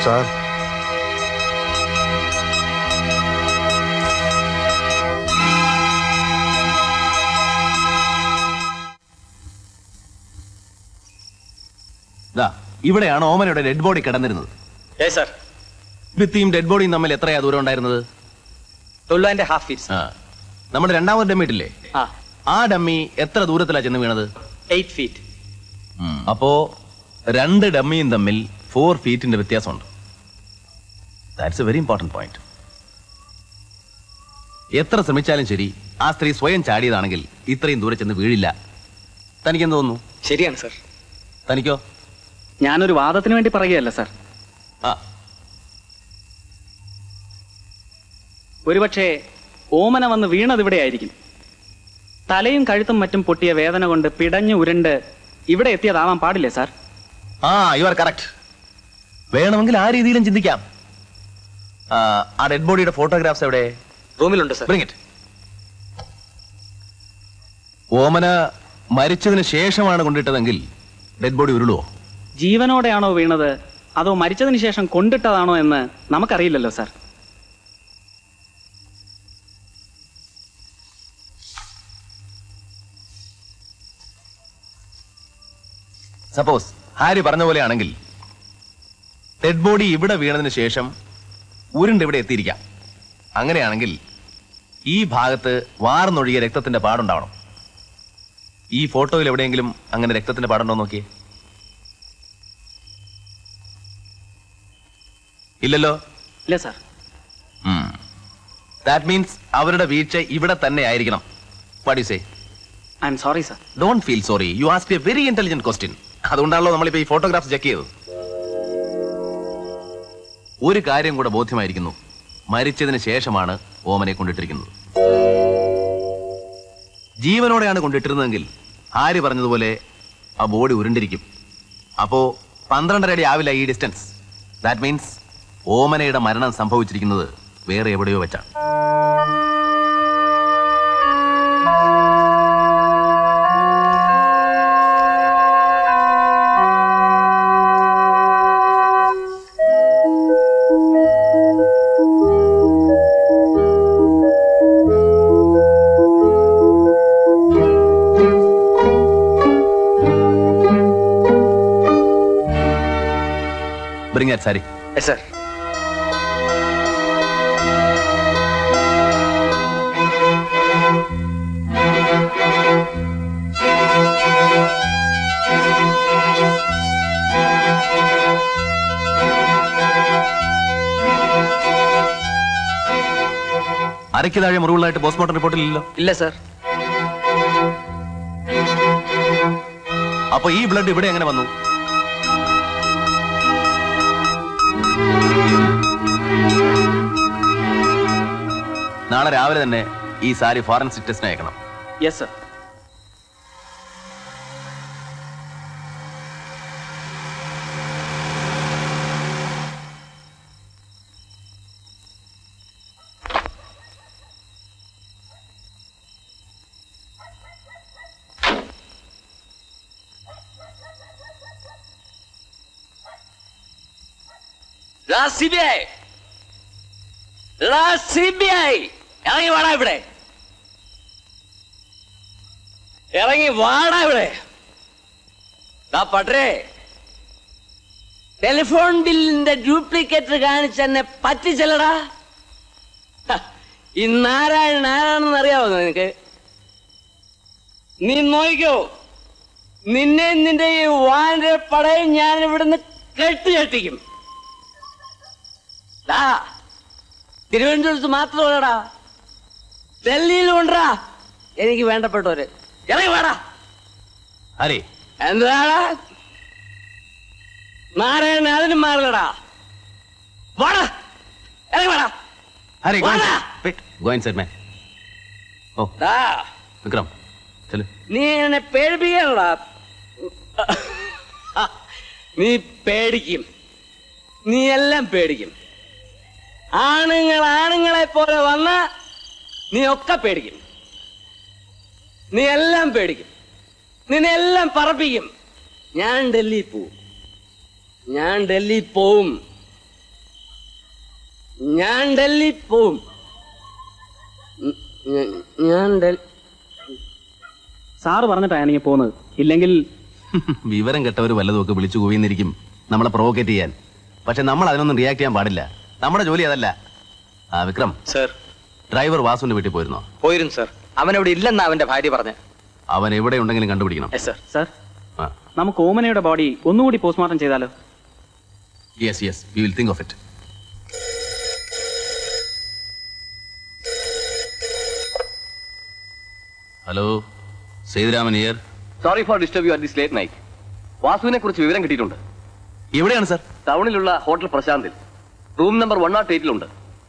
Sir ദാ ഇവിടെയാണ് ഓമനയുടെ ഡെഡ് ബോഡി കിടന്നിരുന്നത് സർ ഭിത്തിയും ഡെഡ് ബോഡിയും തമ്മിൽ എത്രയാ ദൂരം ഉണ്ടായിരുന്നത് ട്വൽവ് ആൻഡ് ഹാഫ് ഫീറ്റ്സ് ആ നമ്മുടെ രണ്ടാമത് ഡമ്മി ഇട്ടില്ലേ ആ ആ ഡമ്മി എത്ര ദൂരത്തിലാ ചെന്ന് വീണത് എയ്റ്റ് ഫീറ്റ് അപ്പോ രണ്ട് ഡമ്മിയും തമ്മിൽ ഫോർ ഫീറ്റിന്റെ വ്യത്യാസമുണ്ട് that's a very important point എത്ര ശ്രമിച്ചാലും ശരി ആ സ്ത്രീ സ്വയം ചാടിയതാണെങ്കിൽ ഇത്രയും ദൂരെ ചെന്ന് വീഴില്ല തനിക്കെന്ത് തോന്നുന്നു ശരിയാണ് സർ തനിക്കോ ഞാനൊരു വാദത്തിന് വേണ്ടി പറയുകയല്ല സർ ആ ഒരുപക്ഷെ ഓമന വന്ന് വീണത് ഇവിടെ ആയിരിക്കും തലയും കഴുത്തും മറ്റും പൊട്ടിയ വേദന കൊണ്ട് പിടഞ്ഞു ഉരുണ്ട് ഇവിടെ എത്തിയതാവാൻ പാടില്ലേ സാർ ആ യു ആർ കറക്റ്റ് വേണമെങ്കിൽ ആ രീതിയിലും ചിന്തിക്കാം ആ, ആ ഡെഡ് ബോഡിയുടെ ഫോട്ടോഗ്രാഫ്സ് എവിടെ റൂമിലുണ്ട് സർ ബ്രിങ് ഇറ്റ് ഓമന മരിച്ചതിന് ശേഷമാണ് കൊണ്ടിട്ടതെങ്കിൽ ഡെഡ് ബോഡി ഉരുളുവോ ജീവനോടെയാണോ വീണത് അതോ മരിച്ചതിന് ശേഷം കൊണ്ടിട്ടതാണോ എന്ന് നമുക്കറിയില്ലല്ലോ സാർ സപ്പോസ് ഹാരി പറഞ്ഞ പോലെയാണെങ്കിൽ ഡെഡ് ബോഡി ഇവിടെ വീണതിന് ശേഷം ഉരുണ്ട് ഇവിടെ എത്തിയിരിക്കാം അങ്ങനെയാണെങ്കിൽ ഈ ഭാഗത്ത് വാർന്നൊഴുകിയ രക്തത്തിന്റെ പാടുണ്ടാവണം ഈ ഫോട്ടോയിൽ എവിടെയെങ്കിലും അങ്ങനെ രക്തത്തിന്റെ പാടുണ്ടോ നോക്കിയേ ഇല്ലല്ലോ ഇല്ല സാർ ദാറ്റ് മീൻസ് അവരുടെ വീഴ്ച ഇവിടെ തന്നെ ആയിരിക്കണം what you say I am sorry sir don't feel sorry you ask a very intelligent question അതുകൊണ്ടാണല്ലോ നമ്മളിപ്പോ ഈ ഫോട്ടോഗ്രാഫ്സ് ചെക്ക് ചെയ്തത് ഒരു കാര്യം കൂടെ ബോധ്യമായിരിക്കുന്നു മരിച്ചതിന് ശേഷമാണ് ഓമനെ കൊണ്ടിട്ടിരിക്കുന്നത് ജീവനോടെയാണ് കൊണ്ടിട്ടിരുന്നതെങ്കിൽ ആര് പറഞ്ഞതുപോലെ ആ ബോഡി ഉരുണ്ടിരിക്കും അപ്പോ പന്ത്രണ്ടര അടി ആവില്ല ഈ ഡിസ്റ്റൻസ് ദാറ്റ് മീൻസ് ഓമനയുടെ മരണം സംഭവിച്ചിരിക്കുന്നത് വേറെ എവിടെയോ വെച്ചാണ് ബ്രിങ് അറ്റ് സാരി സർ അരയ്ക്ക് താഴെ മുറിവുള്ളതായിട്ട് പോസ്റ്റ്മോർട്ടം റിപ്പോർട്ടിലില്ലല്ലോ ഇല്ല സർ അപ്പൊ ഈ ബ്ലഡ് ഇവിടെ എങ്ങനെ വന്നു നാളെ രാവിലെ തന്നെ ഈ സാരി ഫോറൻസിക് ടെസ്റ്റിന് അയക്കണം yes sir C B I C B I ഇറങ്ങി വാടാ ഇവിടെ ഇറങ്ങി വാടാ ഇവിടെ ദാ പട്ടേ ടെലിഫോൺ ബില്ലിന്റെ ഡ്യൂപ്ലിക്കേറ്റ് കാണിച്ച് എന്നെ പറ്റിച്ചല്ലടാ ഹ, ഈ നാരായണൻ ആരാണെന്ന് അറിയാവോ നിനക്ക് നീ നോക്കിക്കോ നിന്നെ നിന്റെ ഈ വാന്റെ പടയും ഞാൻ ഇവിടുന്ന് കെട്ടിയെട്ടിക്കും ഡാ തിരുവനന്തപുരത്ത് മാത്രമല്ലടാ ഡൽഹിയിലും ഉണ്ടാ എനിക്ക് വേണ്ടപ്പെട്ടവര് ഇറങ്ങി വേടാ ഹരി എന്താടാ നാരായണൻ അതിനും മാറില്ലടാ വാടാ ഇറങ്ങി വേടാ ഹരി വാടാ. ഗോയിൻ സെറ്റ് മാൻ ഓ ഡാ വിക്രം ചെല്ലു നീ എന്നെ പേടിപ്പിക്കണടാ നീ പേടിക്കും നീ എല്ലാം പേടിക്കും ആണുങ്ങൾ ആണുങ്ങളെ പോലെ വന്ന നീ ഒക്കെ പേടിക്കും നീ എല്ലാം പേടിക്കും നിന്നെ എല്ലാം പറപ്പിക്കും ഞാൻ ഡൽഹി പോവും ഞാൻ ഡൽഹി പോവും ഞാൻ ഡൽഹി പോവും ഉം, ഞ- ഞാൻ ഡൽഹി സാറ് പറഞ്ഞിട്ടാണ് എനിക്ക് പോകുന്നത് ഇല്ലെങ്കിൽ വിവരം കെട്ടവർ വല്ലതുമൊക്കെ വിളിച്ചു കൂവിന്നിരിക്കും നമ്മളെ പ്രൊവോക്കേറ്റ് ചെയ്യാൻ പക്ഷെ നമ്മൾ അതിനൊന്നും റിയാക്ട് ചെയ്യാൻ പാടില്ല നമ്മുടെ ജോലി അതല്ല ആ വിക്രം സർ ഡ്രൈവർ വാസുവിന്റെ വീട്ടിൽ പോയിരുന്നോ പോയിരുന്നു സർ അവൻ അവിടെ ഇല്ലെന്നാ അവന്റെ ഭാര്യ പറഞ്ഞ അവൻ എവിടെ ഉണ്ടെങ്കിലും കണ്ടുപിടിക്കണം യെസ് സർ സാർ ആ നമുക്ക് ഓമനയുടെ ബോഡി ഒന്നുകൂടി പോസ്റ്റ്മോർട്ടം ചെയ്താലോ yes yes you will think of it hello Sethuraman here sorry for disturb you at this late night വാസുവിനെ കുറിച്ച് വിവരം കിട്ടിയിട്ടുണ്ട് എവിടെയാണ് സർ ടൗണിലുള്ള ഹോട്ടൽ പ്രശാന്തിൽ റൂം നമ്പർ വൺ നോട്ട് എയ്റ്റിലുണ്ട്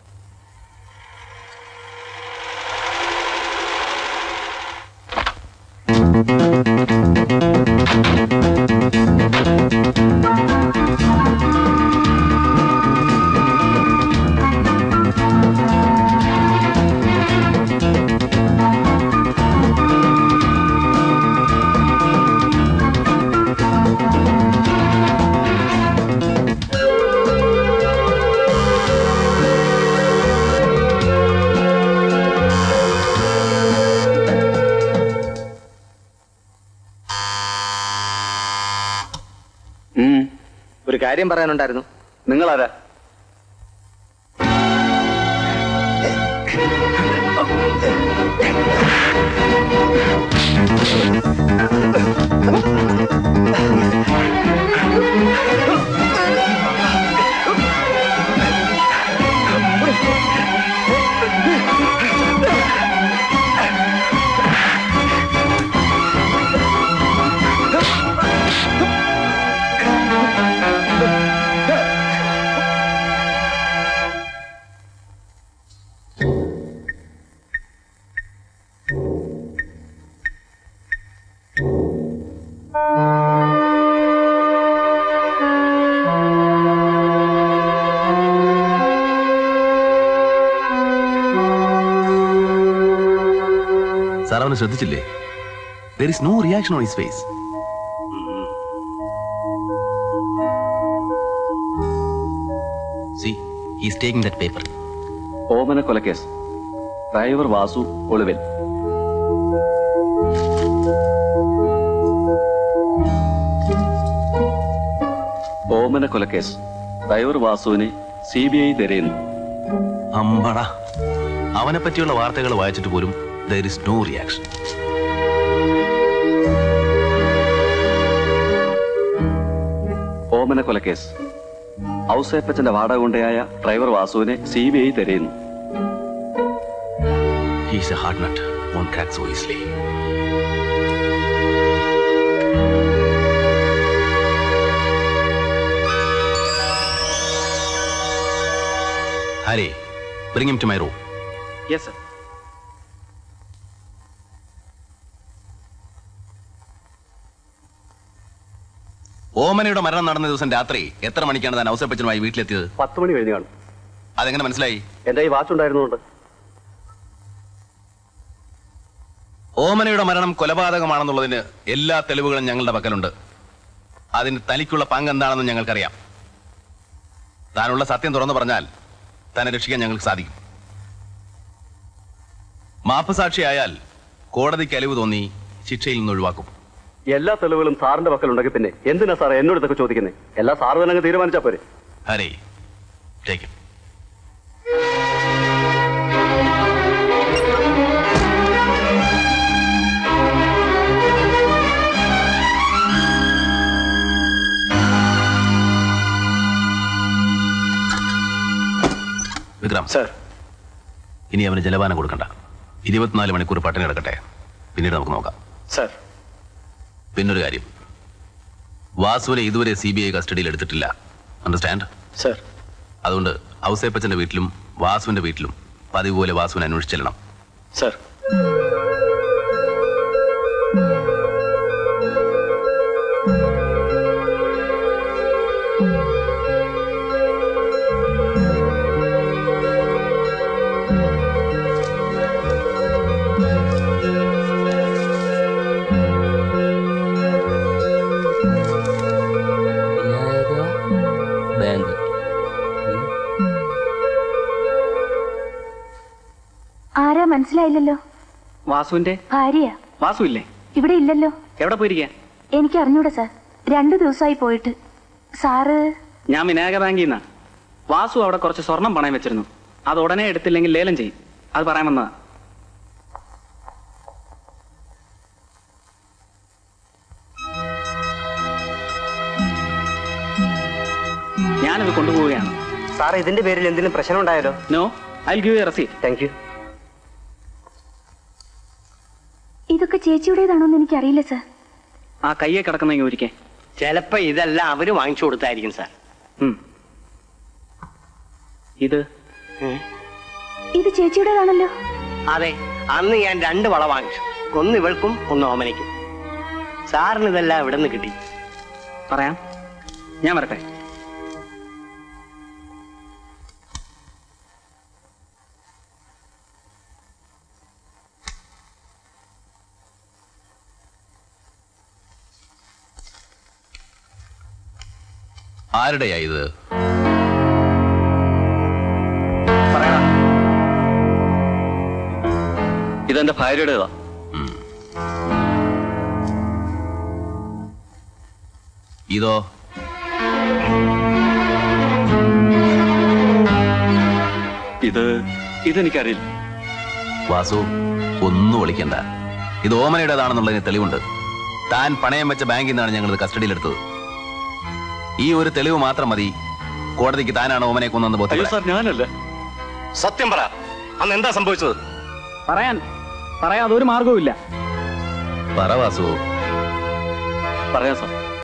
ഒരു കാര്യം പറയാനുണ്ടായിരുന്നു നിങ്ങളാരാ സാർ അവനെ ശ്രദ്ധിച്ചില്ലേ there is no reaction on his face see he's taking that paper Omana കൊലക്കേസ് ഡ്രൈവർ വാസു ഒളിവിൽ ഓമന കൊലക്കേസ് ഡ്രൈവർ വാസുവിനെ സി ബി ഐ തിരയുന്നു അമ്പട അവനെ പറ്റിയുള്ള വാർത്തകൾ വായിച്ചിട്ട് പോലും there is no reaction Omana കൊലക്കേസ് ഔസേപ്പച്ചന്റെ വാടക കൊണ്ടയായ ഡ്രൈവർ വാസുവിനെ സി ബി ഐ തിരയുന്നു he's a hard nut won't crack so easily Hari bring him to my room yes sir ഓമനയുടെ മരണം നടന്ന ദിവസം രാത്രി എത്ര മണിക്കാണ് താൻ ഔസേപ്പച്ചനുമായി വീട്ടിലെത്തിയത് പത്ത് മണി കഴിഞ്ഞു കാണും അതെങ്ങനെ മനസ്സിലായി എന്റെ ഈ വാച്ച് ഉണ്ടായിരുന്നുകൊണ്ട് ഓമനയുടെ മരണം കൊലപാതകമാണെന്നുള്ളതിന് എല്ലാ തെളിവുകളും ഞങ്ങളുടെ പക്കലുണ്ട് അതിന് തനിക്കുള്ള പങ്ക് എന്താണെന്ന് ഞങ്ങൾക്കറിയാം താനുള്ള സത്യം തുറന്നു പറഞ്ഞാൽ തന്നെ രക്ഷിക്കാൻ ഞങ്ങൾക്ക് സാധിക്കും മാപ്പ് സാക്ഷിയായാൽ കോടതിക്ക് അലിവ് തോന്നി ശിക്ഷയിൽ നിന്ന് ഒഴിവാക്കും എല്ലാ തെളിവുകളും സാറിന്റെ പക്കലുണ്ടെങ്കിൽ പിന്നെ എന്തിനാ സാർ എന്നോട് ഇതൊക്കെ ചോദിക്കുന്നത് എല്ലാ സാറ് തന്നെ അങ്ങ് തീരുമാനിച്ചാ പോരെ ഹരേ ടേക്ക് വിക്രം സർ ഇനി അവന് ജലപാനം കൊടുക്കണ്ട ഇരുപത്തിനാല് മണിക്കൂർ പട്ടിണി കിടക്കട്ടെ പിന്നീട് നമുക്ക് നോക്കാം സർ പിന്നൊരു കാര്യം വാസുവിനെ ഇതുവരെ സി ബി ഐ കസ്റ്റഡിയിൽ എടുത്തിട്ടില്ല അണ്ടർസ്റ്റാൻഡ് സർ അതുകൊണ്ട് ഔസേപ്പച്ചന്റെ വീട്ടിലും വാസുവിന്റെ വീട്ടിലും പതിവ് പോലെ വാസുവിനെ അന്വേഷിച്ചെല്ലണം സർ വിനായക ബാങ്ക് മനസ്സിലായില്ലല്ലോ വാസുവിന്റെ ഭാര്യ വാസു ഇല്ലേ ഇവിടെ ഇല്ലല്ലോ എവിടെ പോയിരിക്കുക എനിക്ക് അറിഞ്ഞൂടാ സാർ രണ്ടു ദിവസമായി പോയിട്ട് സാറ് ഞാൻ വിനായക ബാങ്കിൽ നിന്നാ വാസു അവിടെ കുറച്ച് സ്വർണം പണയം വെച്ചിരുന്നു അത് ഉടനെ എടുത്തില്ലെങ്കിൽ ലേലം ചെയ്യും അത് പറയാൻ വന്നതാ ഞാനത് കൊണ്ടുപോവുകയാണ് സാർ ഇതിന്റെ പേരിൽ എന്തെങ്കിലും പ്രശ്നം ഉണ്ടായാലോ no I give you receipt thank you ഇതൊക്കെ ചേച്ചിയുടേതാണോന്ന് എനിക്കറിയില്ല സാർ ആ കയ്യെ കിടക്കുന്ന ഇങ്ങ് ഒരിക്കേ ചിലപ്പോ ഇതെല്ലാം അവര് വാങ്ങിച്ചു കൊടുത്തായിരിക്കും സാർ ഉം. ഇത് ഇത് ചേച്ചിയുടേതാണല്ലോ അതെ അന്ന് ഞാൻ രണ്ട് വള വാങ്ങിച്ചു ഒന്ന് ഇവൾക്കും ഒന്ന് ഓമനയ്ക്കും സാറിന് ഇതെല്ലാം ഇവിടെ നിന്ന് കിട്ടി പറയാം ഞാൻ വരട്ടെ ആരുടെയാ ഇത് പറയടാ ഇതെന്റെ ഭാര്യയുടേതാ ഇതോ ഇത് ഇതെനിക്കറിയില്ല വാസു ഒന്നും വിളിക്കണ്ട ഇത് ഓമനയുടേതാണെന്നുള്ളതിന് തെളിവുണ്ട് താൻ പണയം വെച്ച ബാങ്കിൽ നിന്നാണ് ഞങ്ങൾ ഇത് കസ്റ്റഡിയിലെടുത്തത് ഈ ഒരു തെളിവ് മാത്രം മതി കോടതിക്ക് താനാണ് ഓമനെ കൊന്നെന്ന് അയ്യോ ബോധ്യപ്പെടാൻ. സാർ ഞാനല്ല സത്യം പറ അന്ന് എന്താ സംഭവിച്ചത് പറയാൻ പറയാൻ അതൊരു മാർഗവും ഇല്ല പറ വാസു പറയാം സാർ